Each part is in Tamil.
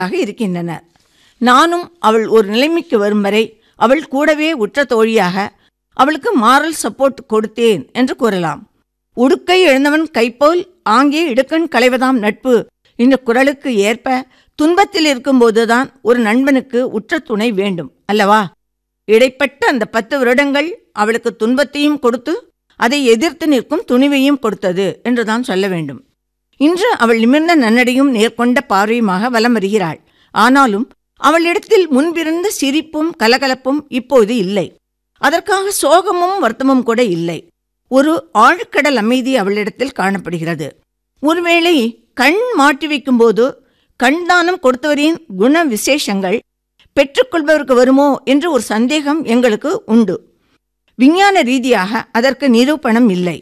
ஆக இருக்கின்றனர் நானும் அவள் ஒரு நிலைமைக்கு வரும் வரை அவள் கூடவே உற்ற தோழியாக அவளுக்கு மாரல் சப்போர்ட் கொடுத்தேன் என்று கூறலாம் உடுக்கை எழுந்தவன் கைப்போல் ஆங்கே இடுக்கண் களைவதாம் நட்பு இந்த குரலுக்கு ஏற்ப துன்பத்தில் இருக்கும்போதுதான் ஒரு நண்பனுக்கு உற்ற துணை வேண்டும் அல்லவா இடைப்பட்ட அந்த பத்து வருடங்கள் அவளுக்கு துன்பத்தையும் கொடுத்து அதை எதிர்த்து நிற்கும் துணிவையும் கொடுத்தது என்றுதான் சொல்ல வேண்டும் இன்று அவள் நிமிர்ந்த நன்னடையும் நேர்கொண்ட பார்வையுமாக வலம் வருகிறாள் ஆனாலும் அவளிடத்தில் முன்பிருந்த சிரிப்பும் கலகலப்பும் இப்போது இல்லை அதற்காக சோகமும் வருத்தமும் கூட இல்லை ஒரு ஆழ்கடல் அமைதி அவளிடத்தில் காணப்படுகிறது ஒருவேளை கண் மாட்டி வைக்கும்போது கண்தானம் கொடுத்தவரின் குண விசேஷங்கள் பெற்றுக்கொள்பவருக்கு வருமோ என்று ஒரு சந்தேகம் எங்களுக்கு உண்டு விஞ்ஞான ரீதியாக அதற்கு நிரூபணம் இல்லை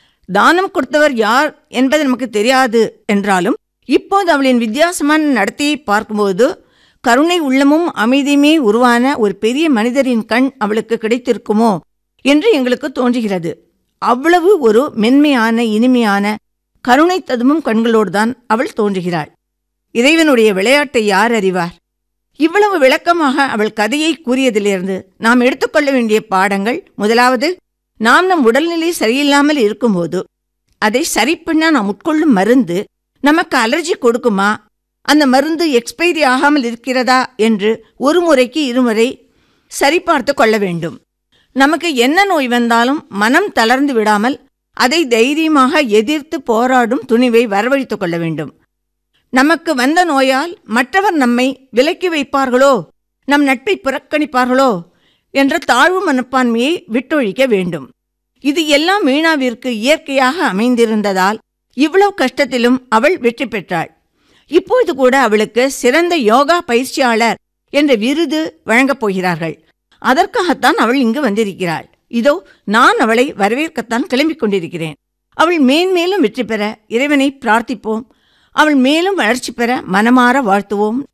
தானம் கொடுத்தவர் யார் என்பது நமக்கு தெரியாது என்றாலும் இப்போது அவளின் வித்தியாசமான நடத்தையை பார்க்கும்போது கருணை உள்ளமும் அமைதியுமே உருவான ஒரு பெரிய மனிதரின் கண் அவளுக்கு கிடைத்திருக்குமோ என்று எங்களுக்கு தோன்றுகிறது அவ்வளவு ஒரு மென்மையான இனிமையான கருணை ததுமும் கண்களோடுதான் அவள் தோன்றுகிறாள் இறைவனுடைய விளையாட்டை யார் அறிவார் இவ்வளவு விளக்கமாக அவள் கதையை கூறியதிலிருந்து நாம் எடுத்துக்கொள்ள வேண்டிய பாடங்கள் முதலாவது நாம் நம் உடல்நிலை சரியில்லாமல் இருக்கும்போது அதை சரி பண்ண நாம் உட்கொள்ளும் மருந்து நமக்கு அலர்ஜி கொடுக்குமா அந்த மருந்து எக்ஸ்பைரி ஆகாமல் இருக்கிறதா என்று ஒரு முறைக்கு இருமுறை சரிபார்த்து கொள்ள வேண்டும் நமக்கு என்ன நோய் வந்தாலும் மனம் தளர்ந்து விடாமல் அதை தைரியமாக எதிர்த்து போராடும் துணிவை வரவழைத்துக் கொள்ள வேண்டும் நமக்கு வந்த நோயால் மற்றவர் நம்மை விலக்கி வைப்பார்களோ நம் நட்பை புறக்கணிப்பார்களோ என்ற தாழ்வு மனப்பான்மையை விட்டொழிக்க வேண்டும் இது எல்லாம் மீனாவிற்கு இயற்கையாக அமைந்திருந்ததால் இவ்வளவு கஷ்டத்திலும் அவள் வெற்றி பெற்றாள் இப்பொழுது கூட அவளுக்கு சிறந்த யோகா பயிற்சியாளர் என்ற விருது வழங்கப் போகிறார்கள் அதற்காகத்தான் அவள் இங்கு வந்திருக்கிறாள் இதோ நான் அவளை வரவேற்கத்தான் கிளம்பிக் கொண்டிருக்கிறேன் அவள் மேன்மேலும் வெற்றி பெற இறைவனை பிரார்த்திப்போம் அவள் மேலும் வளர்ச்சி பெற மனமாற வாழ்த்துவோம்